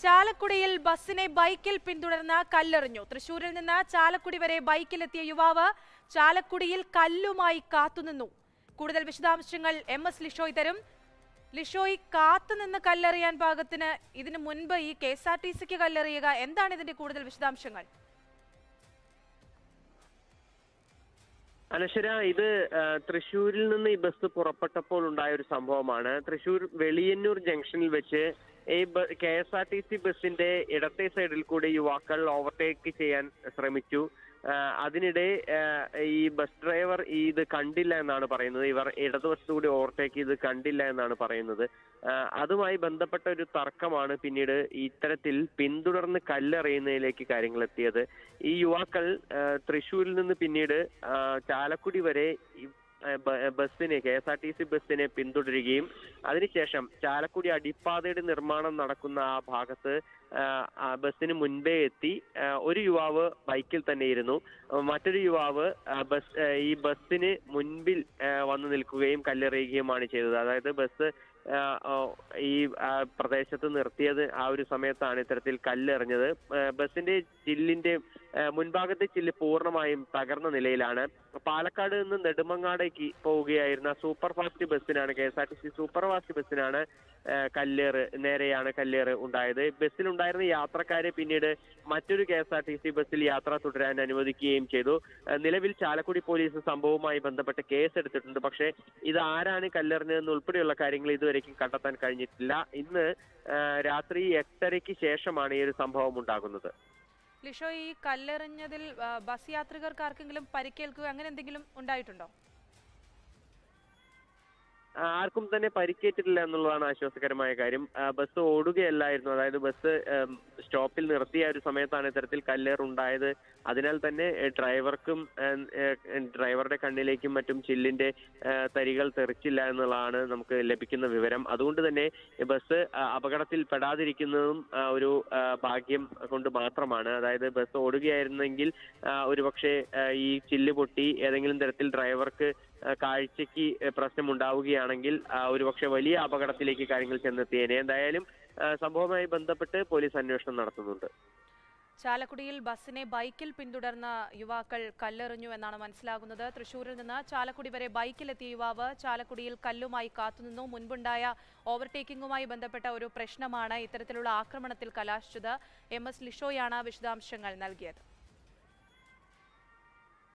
ചാലക്കുടിയിൽ ബസ്സിനെ ബൈക്കിൽ പിന്തുടർന്ന് കല്ലെറിഞ്ഞു തൃശൂരിൽ നിന്ന് ചാലക്കുടി വരെ ബൈക്കിലെത്തിയ യുവാവ് ചാലക്കുടിയിൽ കല്ലുമായി കാത്തുനിന്നു കൂടുതൽ വിശദാംശങ്ങൾ എം എസ് ലിഷോയ് തരും ലിഷോയ് കാത്തുനിന്ന് കല്ലെറിയാൻ പാകത്തിന് ഇതിനു മുൻപ് ഈ കെ എസ് ആർ ടി സിക്ക് കല്ലെറിയുക എന്താണ് ഇതിന്റെ കൂടുതൽ വിശദാംശങ്ങൾ അനശ്വര ഇത് ആ, തൃശ്ശൂരിൽ നിന്ന് ഈ ബസ് പുറപ്പെട്ടപ്പോൾ ഉണ്ടായ ഒരു സംഭവമാണ് തൃശ്ശൂർ വെളിയന്നൂർ ജംഗ്ഷനിൽ വെച്ച് ഈ K S R T C ബസിന്റെ ഇടത്തെ സൈഡിൽ കൂടി യുവാക്കൾ ഓവർടേക്ക് ചെയ്യാൻ ശ്രമിച്ചു ആ, അതിനിടെ ആ, ഈ ബസ് ഡ്രൈവർ ഈ ഇത് കണ്ടില്ല എന്നാണ് പറയുന്നത് ഇവർ ഇടതുവശത്തു കൂടി ഓവർടേക്ക് ചെയ്ത് കണ്ടില്ല എന്നാണ് പറയുന്നത് ആ, അതുമായി ബന്ധപ്പെട്ട ഒരു തർക്കമാണ് പിന്നീട് ഇത്തരത്തിൽ പിന്തുടർന്ന് കല്ലെറിയുന്നതിലേക്ക് കാര്യങ്ങൾ എത്തിയത് ഈ യുവാക്കൾ ആ, തൃശ്ശൂരിൽ നിന്ന് പിന്നീട് ആ, ചാലക്കുടി വരെ ഈ, ആ, ബ- ബസ്സിനെ K S R T C ബസ്സിനെ പിന്തുടരുകയും അതിനുശേഷം ചാലക്കുടി അടിപ്പാതയുടെ നിർമ്മാണം നടക്കുന്ന ആ ഭാഗത്ത് ആ, ആ ബസ്സിന് മുൻപേ എത്തി ആ, ഒരു യുവാവ് ബൈക്കിൽ തന്നെ ഇരുന്നു ആ, മറ്റൊരു യുവാവ് ആ, ബസ് ആ, ഈ ബസ്സിന് മുൻപിൽ ആ, വന്നു നിൽക്കുകയും കല്ലെറിയുകയുമാണ് ചെയ്തത് അതായത് ബസ് ആ, ഓ, ഈ ആ, പ്രദേശത്ത് നിർത്തിയത് ആ ഒരു സമയത്താണ് ഇത്തരത്തിൽ കല്ലെറിഞ്ഞത് ആ, ബസ്സിന്റെ ചില്ലിന്റെ ആ, മുൻഭാഗത്തെ ചില്ല് പൂർണ്ണമായും തകർന്ന നിലയിലാണ് പാലക്കാട് നിന്ന് നെടുമങ്ങാടേക്ക് പോവുകയായിരുന്ന സൂപ്പർ ഫാസ്റ്റ് ബസ്സിനാണ് K S R T C super fast ബസ്സിനാണ് ആ, കല്ലേറ് നേരെയാണ് കല്ലേറ് ഉണ്ടായത് ബസ്സിലുണ്ടായിരുന്ന യാത്രക്കാരെ പിന്നീട് മറ്റൊരു K S R T C ബസ്സിൽ യാത്ര തുടരാൻ അനുവദിക്കുകയും ചെയ്തു ആ, നിലവിൽ ചാലക്കുടി പോലീസ് സംഭവവുമായി ബന്ധപ്പെട്ട് കേസ് എടുത്തിട്ടുണ്ട് പക്ഷേ ഇത് ആരാണ് കല്ലെറിഞ്ഞതെന്ന് ഉൾപ്പെടെയുള്ള കാര്യങ്ങൾ ഇതുവരേക്കും കണ്ടെത്താൻ കഴിഞ്ഞിട്ടില്ല ഇന്ന് ആ, രാത്രി എട്ടരയ്ക്ക് ശേഷമാണ് ഈ ഒരു സംഭവം ഉണ്ടാകുന്നത് ലിഷോയ് ഈ കല്ലെറിഞ്ഞതിൽ ആ, ബസ് യാത്രികർക്ക് ആർക്കെങ്കിലും പരിക്കേൽക്കുക അങ്ങനെ എന്തെങ്കിലും ഉണ്ടായിട്ടുണ്ടോ ആ, ആർക്കും തന്നെ പരിക്കേറ്റിട്ടില്ല എന്നുള്ളതാണ് ആശ്വാസകരമായ കാര്യം ആ, ബസ് ഓടുകയല്ലായിരുന്നു അതായത് ബസ് ഉം, സ്റ്റോപ്പിൽ നിർത്തിയ ഒരു സമയത്താണ് ഇത്തരത്തിൽ കല്ലേറുണ്ടായത് അതിനാൽ തന്നെ ഏ, ഡ്രൈവർക്കും ഏം, ഏ, ഡ്രൈവറുടെ കണ്ണിലേക്കും മറ്റും ചില്ലിന്റെ ഏ, തരികൾ തെറിച്ചില്ല എന്നുള്ളതാണ് നമുക്ക് ലഭിക്കുന്ന വിവരം അതുകൊണ്ട് തന്നെ ഈ ബസ് ആ, അപകടത്തിൽ പെടാതിരിക്കുന്നതും ആ, ഒരു ആ, ഭാഗ്യം കൊണ്ട് മാത്രമാണ് അതായത് ബസ് ഓടുകയായിരുന്നെങ്കിൽ ആ, ഒരുപക്ഷെ ആ, ഈ ചില്ല് പൊട്ടി ഏതെങ്കിലും തരത്തിൽ ഡ്രൈവർക്ക് ആ, കാഴ്ചയ്ക്ക് പ്രശ്നം ഉണ്ടാവുകയാണെങ്കിൽ ആ, ഒരുപക്ഷെ വലിയ അപകടത്തിലേക്ക് കാര്യങ്ങൾ ചെന്നെത്തിയേനെ എന്തായാലും ആ, സംഭവവുമായി ബന്ധപ്പെട്ട് പോലീസ് അന്വേഷണം നടത്തുന്നുണ്ട് ചാലക്കുടിയിൽ ബസ്സിനെ ബൈക്കിൽ പിന്തുടർന്ന യുവാക്കൾ കല്ലെറിഞ്ഞു എന്നാണ് മനസ്സിലാകുന്നത് തൃശൂരിൽ നിന്ന് ചാലക്കുടി വരെ ബൈക്കിലെത്തിയ യുവാവ് ചാലക്കുടിയിൽ കല്ലുമായി കാത്തുനിന്നു മുൻപുണ്ടായ ഓവർടേക്കിംഗുമായി ബന്ധപ്പെട്ട ഒരു പ്രശ്നമാണ് ഇത്തരത്തിലുള്ള ആക്രമണത്തിൽ കലാശിച്ചത് എം എസ് ലിഷോയാണ് വിശദാംശങ്ങൾ നൽകിയത്